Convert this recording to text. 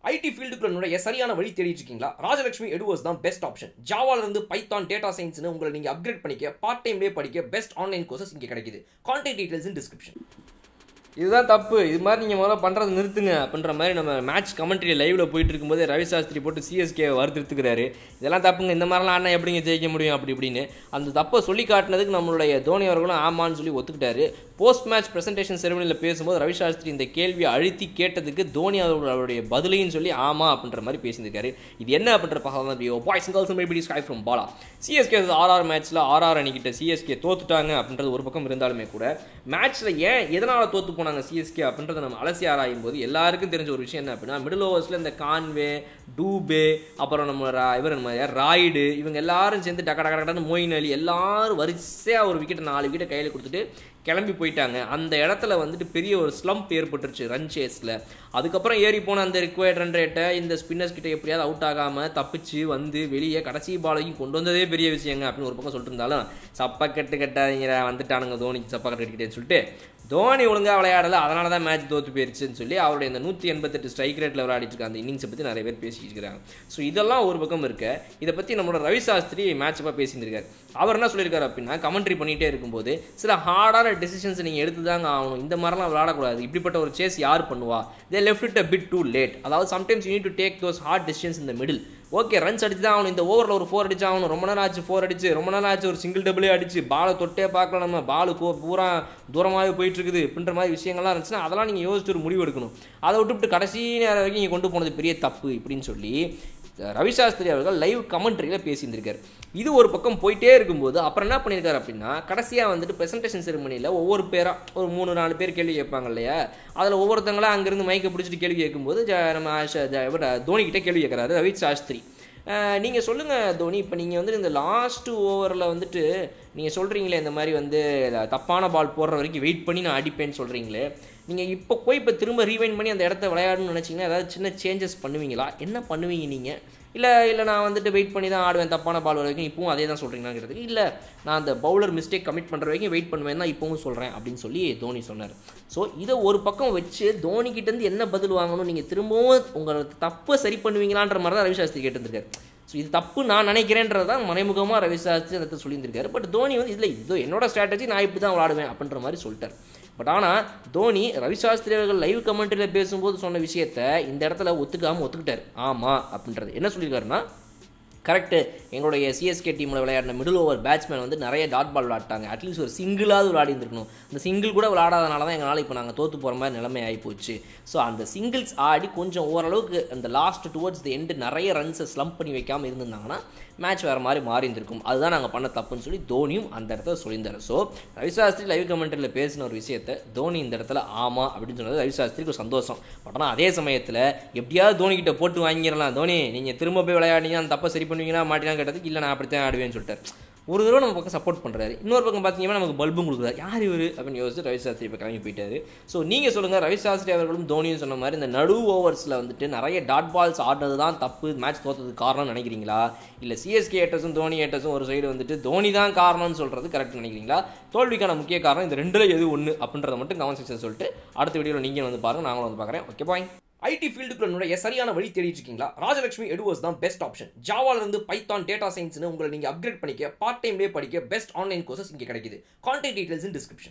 ID ஃபீல்டுக்குள்ள நுழைய சரியான வழி தேடிட்டு இருக்கீங்களா ராஜலட்சுமி எடுவர்ஸ் தான் பெஸ்ட் ஆப்ஷன் ஜாவால இருந்து பைத்தான் டேட்டா சயின்ஸ்னு உங்களை நீங்க அப்கிரேட் பண்ணிக்க பார்ட் டைம்லேயே படிக்க பெஸ்ட் ஆன்லைன் கோர்சஸ் இங்கே கிடைக்குது கான்டாக்ட் டீடைல்ஸ் இன் டிஸ்கிரிப்ஷன் இதுதான் தப்பு இது மாதிரி நீங்கள் முதல்ல பண்ணுறது நிறுத்துங்க அப்படின்ற மாதிரி நம்ம மேட்ச் கமெண்ட்ரி லைவ்ல போயிட்டு இருக்கும்போது ரவி சாஸ்திரி போட்டு சிஎஸ்கே வறுத்துருத்துக்கிறாரு இதெல்லாம் தப்புங்க இந்த மாதிரிலாம் ஆனா எப்படிங்க ஜெயிக்க முடியும் அப்படி இப்படின்னு அந்த தப்பை சொல்லி காட்டினதுக்கு நம்மளுடைய தோனி அவர்களும் ஆமான்னு சொல்லி ஒத்துக்கிட்டாரு போஸ்ட் மேட்ச் பிரசன்டேஷன் செரமனியில் பேசும்போது ரவி சாஸ்திரி இந்த கேள்வியை அழுத்தி கேட்டதுக்கு தோனி அவர்கள் அவருடைய பதிலையும் சொல்லி ஆமா அப்படின்ற மாதிரி பேசியிருக்காரு இது என்ன அப்படின்ற பக்கம் boys girls maybe sky from Bala CSK RR மேட்ச்சில் ஆர்ஆர் அணிக்கிட்ட சிஎஸ்கே தோத்துட்டாங்க அப்படின்றது ஒரு பக்கம் இருந்தாலுமே கூட மேட்ச்சில் ஏன் எதனால் தோத்து போனாங்க சிஎஸ்கே அப்படின்றத நம்ம அலசி ஆராயும் போது எல்லாருக்கும் தெரிஞ்ச ஒரு விஷயம் என்ன அப்படின்னா மிடில் ஓவர்ஸில் இந்த கான்வே டூபே அப்புறம் நம்ம ரா- இவர் நம்ம யார், ராய்டு இவங்க எல்லாரும் சேர்ந்து டக்க டக்க டக்கன்னு மோயின் அலி எல்லாரும் வரிசையாக ஒரு விக்கெட் நாலு விக்கெட்டை கையில் கொடுத்துட்டு கிளம்பி போயிட்டாங்க அந்த இடத்துல வந்துட்டு பெரிய ஒரு ஸ்லம்ப் ஏற்பட்டுருச்சு ரன் சேஸில் அதுக்கப்புறம் ஏறி போன அந்த ரிக்வயர்ட் ரன் ரேட்டை இந்த ஸ்பின்னர்ஸ் கிட்ட எப்படியாவது அவுட் ஆகாமல் தப்பிச்சு வந்து வெளியே கடைசி பாலையும் கொண்டு வந்ததே பெரிய விஷயங்க அப்படின்னு ஒரு பக்கம் சொல்லிட்டு இருந்தாலும் சப்பா கட்டு கட்டாதீங்க வந்துட்டானுங்க தோனிக்கு சப்பா கட்டு கட்டிக்கிட்டேன்னு சொல்லிட்டு தோனி ஒழுங்காக விளையாடல அதனால தான் மேட்ச் தோத்து போயிருச்சுன்னு சொல்லி அவருடைய இந்த நூற்றி எண்பத்தெட்டு ஸ்ட்ரைக் ரேட்டில் விளையாடிட்டு இருக்க அந்த இன்னிங்ஸை பற்றி நிறைய பேர் பேசிட்டு இருக்காங்க ஸோ இதெல்லாம் ஒரு பக்கம் இருக்க இதை பற்றி நம்மளோட ரவி சாஸ்திரி மேட்சப்பாக பேசியிருக்காரு அவர் என்ன சொல்லியிருக்காரு அப்படின்னா கமெண்ட்ரி பண்ணிகிட்டே இருக்கும்போது சில ஹார்டான டெசிஷன்ஸ் நீங்கள் எடுத்து தாங்க ஆகணும் இந்த மாதிரிலாம் விளையாடக்கூடாது இப்படிப்பட்ட ஒரு சேஸ் யார் பண்ணுவா they left it a bit too late அதாவது sometimes you need to take those hard decisions இந்த மிடில் ஓகே ரன்ஸ் அடிச்சு தான் ஆகணும் இந்த ஓவரில் ஒரு ஃபோர் அடிச்சு ஆகணும் ரொம்ப நேரம் ஆச்சு ஃபோர் அடிச்சு ரொம்ப நேரம் ஆச்சு ஒரு சிங்கிள் டபுளே அடிச்சு பாலை தொட்டே பார்க்கல நம்ம பாலு கோ பூரா தூரமாகவே போயிட்டு இருக்குது அப்படின்ற மாதிரி விஷயங்கள்லாம் இருந்துச்சுன்னா அதெல்லாம் நீங்கள் யோசிச்சு ஒரு முடிவு எடுக்கணும் அதை விட்டுவிட்டு கடைசி நேரம் வரைக்கும் நீங்கள் கொண்டு போனது பெரிய தப்பு இப்படின்னு சொல்லி ரவி சாஸ்திரி அவர்கள் லைவ் கமெண்ட்ரியில் பேசியிருந்திருக்காரு இது ஒரு பக்கம் போயிட்டே இருக்கும்போது அப்புறம் என்ன பண்ணியிருக்காரு அப்படின்னா கடைசியாக வந்துட்டு பிரசன்டேஷன் செரிமனியில் ஒவ்வொரு பேராக ஒரு மூணு நாலு பேர் கேள்வி கேட்பாங்க இல்லையா அதில் ஒவ்வொருத்தங்களா அங்கேருந்து மைக்கை பிடிச்சிட்டு கேள்வி கேட்கும்போது ஜ- நம்ம ஆஷ- ஜ- இவர் தோனிக்கிட்டே கேள்வி கேட்குறாரு ரவி சாஸ்திரி நீங்கள் சொல்லுங்கள் தோனி இப்போ நீங்கள் வந்து இந்த லாஸ்ட் ஓவரில் வந்துட்டு நீங்கள் சொல்கிறீங்களே இந்த மாதிரி வந்து தப்பான பால் போடுற வரைக்கும் வெயிட் பண்ணி நான் அடிப்பேன்னு சொல்கிறீங்களே நீங்கள் இப்போ போய் இப்போ திரும்ப ரீவைண்ட் பண்ணி அந்த இடத்த விளையாடணும்னு நினச்சிங்கன்னா ஏதாவது சின்ன சேஞ்சஸ் பண்ணுவீங்களா என்ன பண்ணுவீங்க நீங்கள் இல்லை இல்லை நான் வந்துட்டு வெயிட் பண்ணி தான் ஆடுவேன் தப்பான பால் வரைக்கும் இப்பவும் அதே தான் சொல்கிறீங்களாங்கிறது இல்லை நான் அந்த பவுலர் மிஸ்டேக் கமிட் பண்ணுற வரைக்கும் வெயிட் பண்ணுவேன் தான் இப்போவும் சொல்கிறேன் அப்படின்னு சொல்லி தோனி சொன்னார் ஸோ இதை ஒரு பக்கம் வச்சு தோனி கிட்டேருந்து என்ன பதில் வாங்கணும் நீங்கள் திரும்பவும் உங்களோட தப்பை சரி பண்ணுவீங்களான்ற மாதிரி தான் ரவி சாஸ்திரி கேட்டிருந்திருக்காரு ஸோ இது தப்பு நான் நினைக்கிறேன்றது தான் மறைமுகமாக ரவி சாஸ்திரி அந்த இடத்துல சொல்லியிருந்திருக்காரு பட் தோனி வந்து இதில் இது என்னோட ஸ்ட்ராட்டஜி நான் இப்படி தான் விளாடுவேன் அப்படின்ற மாதிரி சொல்லிட்டார் பட் ஆனால் தோனி ரவி சாஸ்திரி அவர்கள் லைவ் கமெண்ட்ரியில் பேசும்போது சொன்ன விஷயத்த இந்த இடத்துல ஒத்துக்காமல் ஒத்துக்கிட்டார் ஆமாம் அப்படின்றது என்ன சொல்லியிருக்காருன்னா கரெக்டு எங்களுடைய சிஎஸ்கே டீமில் விளையாடின மிடில் ஓவர் பேட்ஸ்மேன் வந்து நிறைய டாட் பால் விளாட்டாங்க அட்லீஸ்ட் ஒரு சிங்கிளாவது விளையாடி இருந்திருக்கணும் அந்த சிங்கிள் கூட விளையாடாதனால தான் எங்களால் இப்போ நாங்கள் தோற்று போகிற மாதிரி நிலைமை ஆகி போச்சு ஸோ அந்த சிங்கிள்ஸ் ஆடி கொஞ்சம் ஓரளவுக்கு அந்த லாஸ்ட் டுவர்ட்ஸ் தி எண்டு நிறைய ரன்ஸை ஸ்லம்ப் பண்ணி வைக்காமல் இருந்திருந்தாங்கன்னா மேட்ச் வேறு மாதிரி மாறி இருந்திருக்கும் அதுதான் நாங்கள் பண்ண தப்புன்னு சொல்லி தோனியும் அந்த இடத்துல சொல்லியிருந்தாரு ஸோ ரவிசாஸ்திரி லைவ் கமெண்ட்ரியில் பேசின ஒரு விஷயத்தை தோனி இந்த இடத்துல ஆமாம் அப்படின்னு சொன்னது ரவிசாஸ்திரிக்கு ஒரு சந்தோஷம் பட் ஆனால் அதே சமயத்தில் எப்படியாவது தோனி கிட்ட போட்டு வாங்கிடலாம் தோனி நீங்கள் திரும்ப போய் விளையாடிங்க அந்த தப்பை சரி பண்ணுவீங்களா மாட்டீங்கன்னா கேட்டதுக்கு இல்லை நான் அப்படித்தான் ஆடுவேன்னு சொல்லிட்டார் ஒரு தடவை நம்ம பக்கம் சப்போர்ட் பண்ணுறாரு இன்னொரு பக்கம் பார்த்தீங்கன்னா நமக்கு பல்பும் கொடுக்குறாரு யார் இவர் அப்படின்னு யோசிச்சு ரவி சாஸ்திரி இப்போ கிளம்பி போயிட்டாரு ஸோ நீங்கள் சொல்லுங்கள் ரவி சாஸ்திரி அவர்களும் தோனியும் சொன்ன மாதிரி இந்த நடு ஓவர்ஸில் வந்துட்டு நிறைய டாட் பால்ஸ் ஆடுறது தான் தப்பு மேட்ச் தோத்ததுக்கு காரணம்னு நினைக்கிறீங்களா இல்லை சிஎஸ்கே ஏட்டர்ஸும் தோனி ஏட்டர்ஸும் ஒரு சைடு வந்துட்டு தோனி தான் காரணம்னு சொல்கிறது கரெக்ட் நினைக்கிறீங்களா தோல்விக்கான முக்கிய காரணம் இந்த ரெண்டில் எது ஒன்று அப்படின்றத மட்டும் கமெண்ட் செக்ஷன் சொல்லிட்டு அடுத்த வீடியோவில் நீங்கள் வந்து பாருங்கள் நாங்களும் வந்து பார்க்குறேன் ஓகே பாய் ஐடி ஃபீல்டுக்குள்ள நுழைய சரியான வழி தேடிட்டு இருக்கீங்களா ராஜலட்சுமி எடுவர்ஸ் தான் பெஸ்ட் ஆப்ஷன் ஜாவால இருந்து பைத்தான் டேட்டா சயின்ஸ்னு உங்களை நீங்க அப்கிரேட் பண்ணிக்க பார்ட் டைம்லேயே படிக்க பெஸ்ட் ஆன்லைன் கோர்சஸ் இங்கே கிடைக்குது கான்டாக்ட் டீடைல்ஸ் இன் டிஸ்கிரிப்ஷன்